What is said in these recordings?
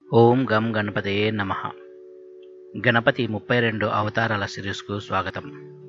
ఓం గం గణపతయే నమ గణపతి ముప్పై రెండు అవతారాల సిరీస్కు స్వాగతం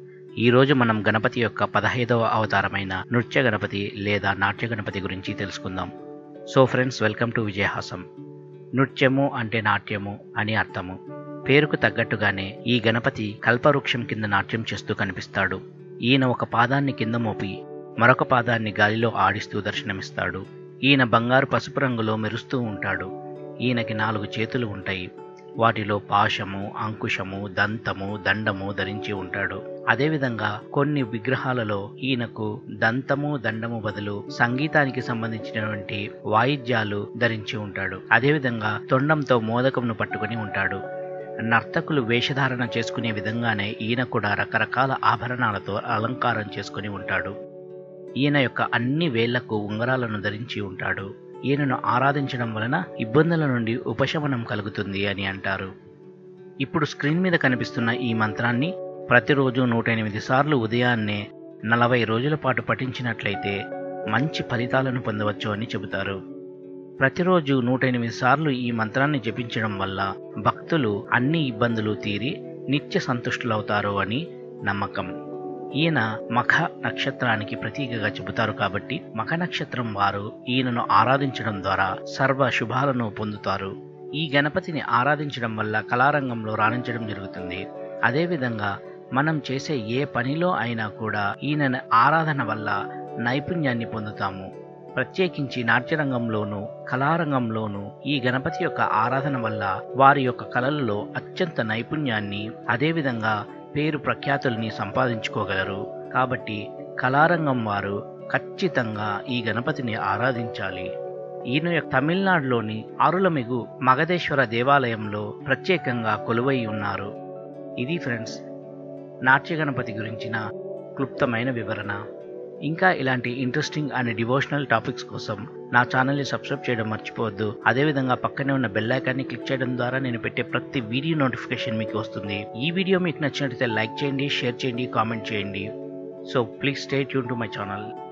ఈరోజు మనం గణపతి యొక్క పదహైదవ అవతారమైన నృత్య గణపతి లేదా నాట్య గణపతి గురించి తెలుసుకుందాం so friends welcome to Vijayahasam నృత్యము అంటే నాట్యము అని అర్థము పేరుకు తగ్గట్టుగానే ఈ గణపతి కల్పవృక్షం కింద నాట్యం చేస్తూ కనిపిస్తాడు ఈయన ఒక పాదాన్ని కింద మోపి మరొక పాదాన్ని గాలిలో ఆడిస్తూ దర్శనమిస్తాడు ఈయన బంగారు పసుపు రంగులో మెరుస్తూ ఉంటాడు ఈయనకి నాలుగు చేతులు ఉంటాయి వాటిలో పాశము అంకుశము దంతము దండము ధరించి ఉంటాడు అదేవిధంగా కొన్ని విగ్రహాలలో ఈయనకు దంతము దండము బదులు సంగీతానికి సంబంధించినటువంటి వాయిద్యాలు ధరించి ఉంటాడు అదేవిధంగా తొండంతో మోదకంను పట్టుకుని ఉంటాడు నర్తకులు వేషధారణ చేసుకునే విధంగానే ఈయన కూడా రకరకాల ఆభరణాలతో అలంకారం చేసుకుని ఉంటాడు ఈయన యొక్క అన్ని వేళ్లకు ఉంగరాలను ధరించి ఉంటాడు ఈయనను ఆరాధించడం వలన ఇబ్బందుల నుండి ఉపశమనం కలుగుతుంది అని అంటారు ఇప్పుడు స్క్రీన్ మీద కనిపిస్తున్న ఈ మంత్రాన్ని ప్రతిరోజు నూట ఎనిమిది సార్లు ఉదయాన్నే నలభై రోజుల పాటు పఠించినట్లయితే మంచి ఫలితాలను పొందవచ్చు అని చెబుతారు ప్రతిరోజు నూట ఎనిమిది సార్లు ఈ మంత్రాన్ని జపించడం వల్ల భక్తులు అన్ని ఇబ్బందులు తీరి నిత్య సంతుష్టులవుతారు అని నమ్మకం ఈయన మఖ నక్షత్రానికి ప్రతీకగా చెబుతారు కాబట్టి మఖ నక్షత్రం వారు ఈయనను ఆరాధించడం ద్వారా సర్వ శుభాలను పొందుతారు ఈ గణపతిని ఆరాధించడం వల్ల కళారంగంలో రాణించడం జరుగుతుంది అదేవిధంగా మనం చేసే ఏ పనిలో అయినా కూడా ఈయన ఆరాధన వల్ల నైపుణ్యాన్ని పొందుతాము ప్రత్యేకించి నాట్యరంగంలోనూ కళారంగంలోనూ ఈ గణపతి యొక్క ఆరాధన వల్ల వారి యొక్క కళలలో అత్యంత నైపుణ్యాన్ని అదేవిధంగా పేరు ప్రఖ్యాతుల్ని సంపాదించుకోగలరు కాబట్టి కళారంగం వారు ఖచ్చితంగా ఈ గణపతిని ఆరాధించాలి ఈయన యొక్క తమిళనాడులోని ఆరులమిగు మగధేశ్వర దేవాలయంలో ప్రత్యేకంగా కొలువై ఉన్నారు ఇది ఫ్రెండ్స్ నాట్య గణపతి గురించిన క్లుప్తమైన వివరణ ఇంకా ఇలాంటి ఇంట్రెస్టింగ్ అండ్ డివోషనల్ టాపిక్స్ కోసం నా ఛానల్ని సబ్స్క్రైబ్ చేయడం మర్చిపోవద్దు అదేవిధంగా పక్కనే ఉన్న బెల్ ఐకాన్ని క్లిక్ చేయడం ద్వారా నేను పెట్టే ప్రతి వీడియో నోటిఫికేషన్ మీకు వస్తుంది ఈ వీడియో మీకు నచ్చినట్లయితే లైక్ చేయండి షేర్ చేయండి కామెంట్ చేయండి so please stay tune to my channel